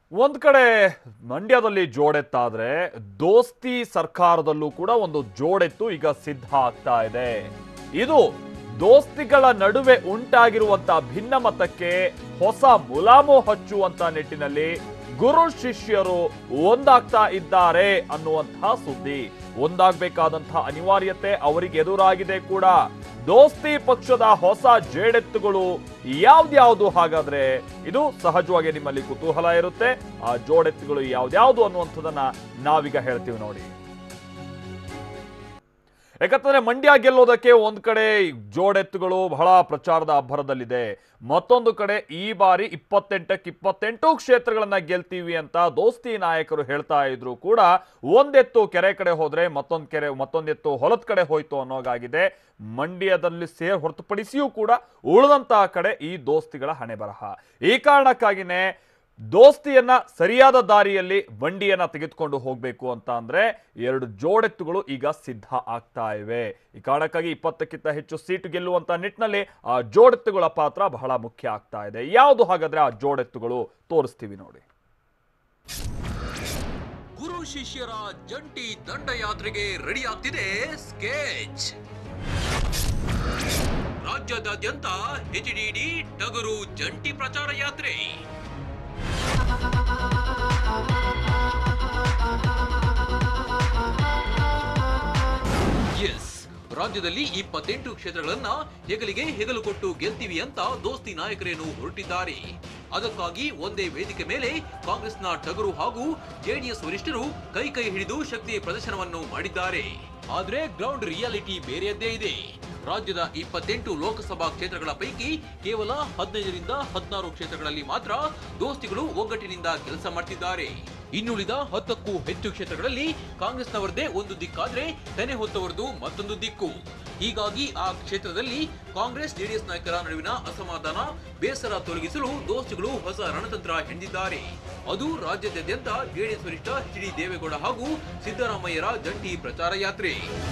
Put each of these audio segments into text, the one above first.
ಒಂದ್ ಕಡೆ ಮಂಡ್ಯದಲ್ಲಿ ಜೋಡೆತ್ತಾದ್ರೆ ದೋಸ್ತಿ ಸರ್ಕಾರದಲ್ಲೂ ಕೂಡ ಒಂದು ಜೋಡೆತ್ತು ಈಗ ಸಿದ್ಧ ಆಗ್ತಾ ಇದೆ ಇದು ದೋಸ್ತಿಗಳ ನಡುವೆ ಉಂಟಾಗಿರುವಂತ ಭಿನ್ನಮತಕ್ಕೆ ಹೊಸ ಮುಲಾಮು ಹಚ್ಚುವಂತ ನಿಟ್ಟಿನಲ್ಲಿ ಗುರು ಶಿಷ್ಯರು ಒಂದಾಗ್ತಾ ಇದ್ದಾರೆ ಅನ್ನುವಂತಹ ಸುದ್ದಿ ಒಂದಾಗಬೇಕಾದಂತಹ ಅನಿವಾರ್ಯತೆ ಅವರಿಗೆ ಎದುರಾಗಿದೆ ಕೂಡ ದೋಸ್ತಿ ಪಕ್ಷದ ಹೊಸ ಜೇಡೆತ್ತುಗಳು ಯಾವ್ದ್ಯಾವ್ದು ಹಾಗಾದ್ರೆ ಇದು ಸಹಜವಾಗಿ ನಿಮ್ಮಲ್ಲಿ ಕುತೂಹಲ ಇರುತ್ತೆ ಆ ಜೋಡೆತ್ತುಗಳು ಯಾವ್ದ್ಯಾವ್ದು ಅನ್ನುವಂಥದ್ದನ್ನ ನಾವೀಗ ಹೇಳ್ತೀವಿ ನೋಡಿ ಯಾಕಂತಂದ್ರೆ ಮಂಡ್ಯ ಗೆಲ್ಲೋದಕ್ಕೆ ಒಂದ್ ಕಡೆ ಜೋಡೆತ್ತುಗಳು ಬಹಳ ಪ್ರಚಾರದ ಅಬ್ಬರದಲ್ಲಿದೆ ಮತ್ತೊಂದು ಕಡೆ ಈ ಬಾರಿ ಇಪ್ಪತ್ತೆಂಟಕ್ಕೆ ಇಪ್ಪತ್ತೆಂಟು ಕ್ಷೇತ್ರಗಳನ್ನ ಗೆಲ್ತೀವಿ ಅಂತ ದೋಸ್ತಿ ನಾಯಕರು ಹೇಳ್ತಾ ಇದ್ರು ಕೂಡ ಒಂದೆತ್ತು ಕೆರೆ ಕಡೆ ಹೋದ್ರೆ ಮತ್ತೊಂದ್ ಕೆರೆ ಮತ್ತೊಂದೆತ್ತು ಹೊಲದ ಕಡೆ ಹೋಯ್ತು ಅನ್ನೋಗಾಗಿದೆ ಮಂಡ್ಯದಲ್ಲಿ ಸೇರ್ ಹೊರತುಪಡಿಸಿಯೂ ಕೂಡ ಉಳಿದಂತಹ ಕಡೆ ಈ ದೋಸ್ತಿಗಳ ಹಣೆ ಬರಹ ಈ ಕಾರಣಕ್ಕಾಗಿನೇ ದೋಸ್ತಿಯನ್ನ ಸರಿಯಾದ ದಾರಿಯಲ್ಲಿ ಬಂಡಿಯನ್ನ ತೆಗೆದುಕೊಂಡು ಹೋಗಬೇಕು ಅಂತ ಅಂದ್ರೆ ಎರಡು ಜೋಡೆತ್ತುಗಳು ಈಗ ಸಿದ್ಧ ಆಗ್ತಾ ಇವೆ ಈ ಕಾರಣಕ್ಕಾಗಿ ಇಪ್ಪತ್ತಕ್ಕಿಂತ ಹೆಚ್ಚು ಸೀಟು ಗೆಲ್ಲುವಂತ ನಿಟ್ಟಿನಲ್ಲಿ ಆ ಜೋಡೆತ್ತುಗಳ ಪಾತ್ರ ಬಹಳ ಮುಖ್ಯ ಆಗ್ತಾ ಇದೆ ಯಾವುದು ಹಾಗಾದ್ರೆ ಆ ಜೋಡೆತ್ತುಗಳು ತೋರಿಸ್ತೀವಿ ನೋಡಿ ಗುರು ಶಿಷ್ಯರ ಜಂಟಿ ದಂಡಯಾತ್ರೆಗೆ ರೆಡಿ ಆಗ್ತಿದೆ ಸ್ಕೆಚ್ ರಾಜ್ಯದಾದ್ಯಂತ ಎಚ್ಡಿಡಿ ಟಗರು ಜಂಟಿ ಪ್ರಚಾರ ಯಾತ್ರೆ ಎಸ್ ರಾಜ್ಯದಲ್ಲಿ ಇಪ್ಪತ್ತೆಂಟು ಕ್ಷೇತ್ರಗಳನ್ನ ಹೆಗಲಿಗೆ ಹೆಗಲು ಕೊಟ್ಟು ಗೆಲ್ತೀವಿ ಅಂತ ದೋಸ್ತಿ ನಾಯಕರೇನು ಹೊರಟಿದ್ದಾರೆ ಅದಕ್ಕಾಗಿ ಒಂದೇ ವೇದಿಕೆ ಮೇಲೆ ಕಾಂಗ್ರೆಸ್ನ ಟಗರು ಹಾಗೂ ಜೆಡಿಎಸ್ ವರಿಷ್ಠರು ಕೈ ಕೈ ಹಿಡಿದು ಶಕ್ತಿ ಪ್ರದರ್ಶನವನ್ನು ಮಾಡಿದ್ದಾರೆ ಆದ್ರೆ ಗ್ರೌಂಡ್ ರಿಯಾಲಿಟಿ ಬೇರೆಯದ್ದೇ ಇದೆ ರಾಜ್ಯದ ಇಪ್ಪತ್ತೆಂಟು ಲೋಕಸಭಾ ಕ್ಷೇತ್ರಗಳ ಪೈಕಿ ಕೇವಲ ಹದಿನೈದರಿಂದ ಹದಿನಾರು ಕ್ಷೇತ್ರಗಳಲ್ಲಿ ಮಾತ್ರ ದೋಸ್ತಿಗಳು ಒಗ್ಗಟ್ಟಿನಿಂದ ಕೆಲಸ ಮಾಡ್ತಿದ್ದಾರೆ ಇನ್ನುಳಿದ ಹತ್ತಕ್ಕೂ ಹೆಚ್ಚು ಕ್ಷೇತ್ರಗಳಲ್ಲಿ ಕಾಂಗ್ರೆಸ್ನವರದೇ ಒಂದು ದಿಕ್ಕಾದ್ರೆ ತೆನೆ ಹೊತ್ತವರದು ಮತ್ತೊಂದು ದಿಕ್ಕು ಹೀಗಾಗಿ ಆ ಕ್ಷೇತ್ರದಲ್ಲಿ ಕಾಂಗ್ರೆಸ್ ಜೆಡಿಎಸ್ ನಾಯಕರ ನಡುವಿನ ಅಸಮಾಧಾನ ಬೇಸರ ತೊಲಗಿಸಲು ದೋಸ್ತಿಗಳು ಹೊಸ ರಣತಂತ್ರ ಹೆಣೆದಿದ್ದಾರೆ ಅದು ರಾಜ್ಯಾದ್ಯಂತ ಜೆಡಿಎಸ್ ವರಿಷ್ಠ ಎಚ್ ಡಿ ದೇವೇಗೌಡ ಹಾಗೂ ಸಿದ್ದರಾಮಯ್ಯರ ಜಂಟಿ ಪ್ರಚಾರ ಯಾತ್ರೆ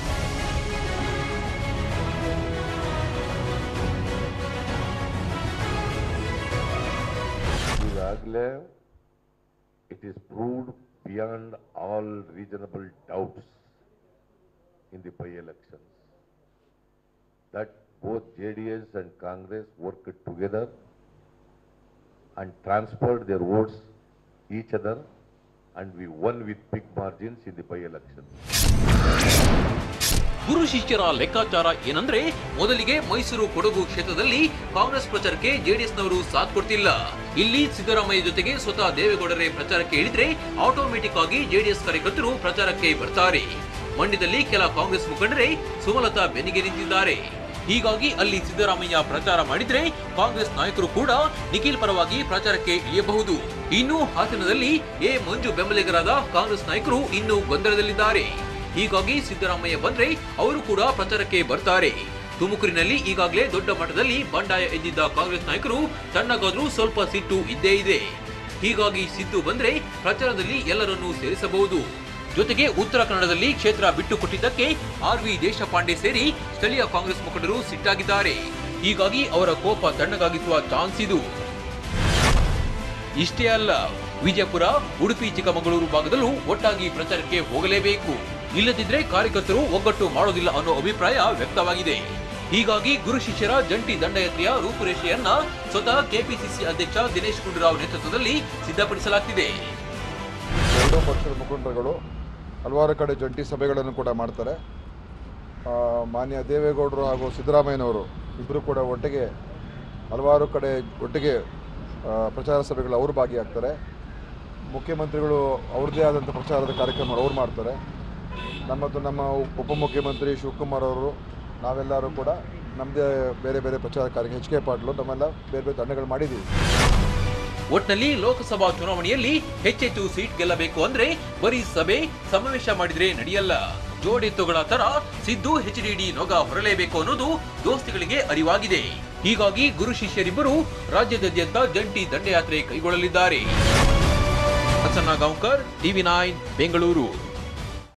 ಈಗಾಗಲೇ it is proved beyond all reasonable doubts in the by elections that both J D S and Congress work together and transferred their votes each other and we won with big margins in the by election ಗುರು ಶಿಷ್ಯರ ಲೆಕ್ಕಾಚಾರ ಏನಂದ್ರೆ ಮೊದಲಿಗೆ ಮೈಸೂರು ಕೊಡಗು ಕ್ಷೇತ್ರದಲ್ಲಿ ಕಾಂಗ್ರೆಸ್ ಪ್ರಚಾರಕ್ಕೆ ಜೆಡಿಎಸ್ನವರು ಸಾಥ್ ಕೊಡ್ತಿಲ್ಲ ಇಲ್ಲಿ ಸಿದ್ದರಾಮಯ್ಯ ಜೊತೆಗೆ ಸ್ವತಃ ದೇವೇಗೌಡರೇ ಪ್ರಚಾರಕ್ಕೆ ಇಳಿದ್ರೆ ಆಟೋಮೆಟಿಕ್ ಆಗಿ ಜೆಡಿಎಸ್ ಕಾರ್ಯಕರ್ತರು ಪ್ರಚಾರಕ್ಕೆ ಬರ್ತಾರೆ ಮಂಡ್ಯದಲ್ಲಿ ಕೆಲ ಕಾಂಗ್ರೆಸ್ ಮುಖಂಡರೇ ಸುಮಲತಾ ಬೆನ್ನಿಗೆ ನಿಂತಿದ್ದಾರೆ ಹೀಗಾಗಿ ಅಲ್ಲಿ ಸಿದ್ದರಾಮಯ್ಯ ಪ್ರಚಾರ ಮಾಡಿದ್ರೆ ಕಾಂಗ್ರೆಸ್ ನಾಯಕರು ಕೂಡ ನಿಖಿಲ್ ಪರವಾಗಿ ಪ್ರಚಾರಕ್ಕೆ ಇಳಿಯಬಹುದು ಇನ್ನು ಹಾಸನದಲ್ಲಿ ಎ ಮಂಜು ಬೆಂಬಲಿಗರಾದ ಕಾಂಗ್ರೆಸ್ ನಾಯಕರು ಇನ್ನೂ ಗೊಂದಲದಲ್ಲಿದ್ದಾರೆ ಹೀಗಾಗಿ ಸಿದ್ದರಾಮಯ್ಯ ಬಂದ್ರೆ ಅವರು ಕೂಡ ಪ್ರಚಾರಕ್ಕೆ ಬರ್ತಾರೆ ತುಮಕೂರಿನಲ್ಲಿ ಈಗಾಗಲೇ ದೊಡ್ಡ ಮಟ್ಟದಲ್ಲಿ ಬಂಡಾಯ ಎದ್ದಿದ್ದ ಕಾಂಗ್ರೆಸ್ ನಾಯಕರು ತಣ್ಣಗಾದ್ರೂ ಸ್ವಲ್ಪ ಸಿಟ್ಟು ಇದ್ದೇ ಇದೆ ಹೀಗಾಗಿ ಸಿದ್ದು ಬಂದ್ರೆ ಪ್ರಚಾರದಲ್ಲಿ ಎಲ್ಲರನ್ನೂ ಸೇರಿಸಬಹುದು ಜೊತೆಗೆ ಉತ್ತರ ಕನ್ನಡದಲ್ಲಿ ಕ್ಷೇತ್ರ ಬಿಟ್ಟು ಕೊಟ್ಟಿದ್ದಕ್ಕೆ ಆರ್ ವಿ ದೇಶಪಾಂಡೆ ಸೇರಿ ಸ್ಥಳೀಯ ಕಾಂಗ್ರೆಸ್ ಮುಖಂಡರು ಸಿಟ್ಟಾಗಿದ್ದಾರೆ ಹೀಗಾಗಿ ಅವರ ಕೋಪ ತಣ್ಣಗಾಗಿಸುವ ಚಾನ್ಸ್ ಇದು ಇಷ್ಟೇ ಅಲ್ಲ ವಿಜಯಪುರ ಉಡುಪಿ ಚಿಕ್ಕಮಗಳೂರು ಭಾಗದಲ್ಲೂ ಒಟ್ಟಾಗಿ ಪ್ರಚಾರಕ್ಕೆ ಹೋಗಲೇಬೇಕು ಇಲ್ಲದಿದ್ರೆ ಕಾರ್ಯಕರ್ತರು ಒಗ್ಗಟ್ಟು ಮಾಡೋದಿಲ್ಲ ಅನ್ನೋ ಅಭಿಪ್ರಾಯ ವ್ಯಕ್ತವಾಗಿದೆ ಹೀಗಾಗಿ ಗುರು ಶಿಷ್ಯರ ಜಂಟಿ ದಂಡಯಾತ್ರೆಯ ರೂಪುರೇಷೆಯನ್ನ ಸ್ವತಃ ಕೆಪಿಸಿಸಿ ಅಧ್ಯಕ್ಷ ದಿನೇಶ್ ಗುಂಡೂರಾವ್ ನೇತೃತ್ವದಲ್ಲಿ ಸಿದ್ಧಪಡಿಸಲಾಗ್ತಿದೆ ಎರಡೂ ಪಕ್ಷದ ಮುಖಂಡರುಗಳು ಹಲವಾರು ಕಡೆ ಜಂಟಿ ಸಭೆಗಳನ್ನು ಕೂಡ ಮಾಡ್ತಾರೆ ಆ, ಮಾನ್ಯ ದೇವೇಗೌಡರು ಹಾಗೂ ಸಿದ್ದರಾಮಯ್ಯನವರು ಇಬ್ಬರು ಕೂಡ ಒಟ್ಟಿಗೆ ಹಲವಾರು ಕಡೆ ಒಟ್ಟಿಗೆ ಆ, ಪ್ರಚಾರ ಸಭೆಗಳು ಅವರು ಭಾಗಿಯಾಗ್ತಾರೆ ಮುಖ್ಯಮಂತ್ರಿಗಳು ಅವ್ರದ್ದೇ ಆದಂಥ ಪ್ರಚಾರದ ಕಾರ್ಯಕ್ರಮ ಅವ್ರು ಮಾಡ್ತಾರೆ ನಮ್ಮದು ನಮ್ಮ ಉಪ- ಉಪಮುಖ್ಯಮಂತ್ರಿ ಶಿವಕುಮಾರ್ ಅವರು ನಾವೆಲ್ಲರೂ ಕೂಡ ನಮ್ಮದೇ ಬೇರೆ ಬೇರೆ ಪ್ರಚಾರ ಕಾರ್ಯ ಎಚ್ ಕೆ ಪಾಟೀಲು ನಮ್ಮೆಲ್ಲ ಬೇರೆ ಬೇರೆ ತಂಡಗಳು ಮಾಡಿದ್ದೀವಿ ಒಟ್ನಲ್ಲಿ ಲೋಕಸಭಾ ಚುನಾವಣೆಯಲ್ಲಿ ಹೆಚ್ಚೆಚ್ಚು ಸೀಟ್ ಗೆಲ್ಲಬೇಕು ಅಂದ್ರೆ ಬರೀ ಸಭೆ ಸಮಾವೇಶ ಮಾಡಿದ್ರೆ ನಡೆಯಲ್ಲ ಜೋಡೆತ್ತುಗಳ ತರ ಸಿದ್ದು ಎಚ್ಡಿಡಿ ನೊಗ ಹೊರಲೇಬೇಕು ಅನ್ನೋದು ದೋಸ್ತಿಗಳಿಗೆ ಅರಿವಾಗಿದೆ ಹೀಗಾಗಿ ಗುರು ಶಿಷ್ಯರಿಬ್ಬರು ರಾಜ್ಯದಾದ್ಯಂತ ಜಂಟಿ ದಂಡಯಾತ್ರೆ ಕೈಗೊಳ್ಳಲಿದ್ದಾರೆ ಪ್ರಸನ್ನ ಗಾಂವ್ಕರ್ ಟಿವಿ ನೈನ್ ಬೆಂಗಳೂರು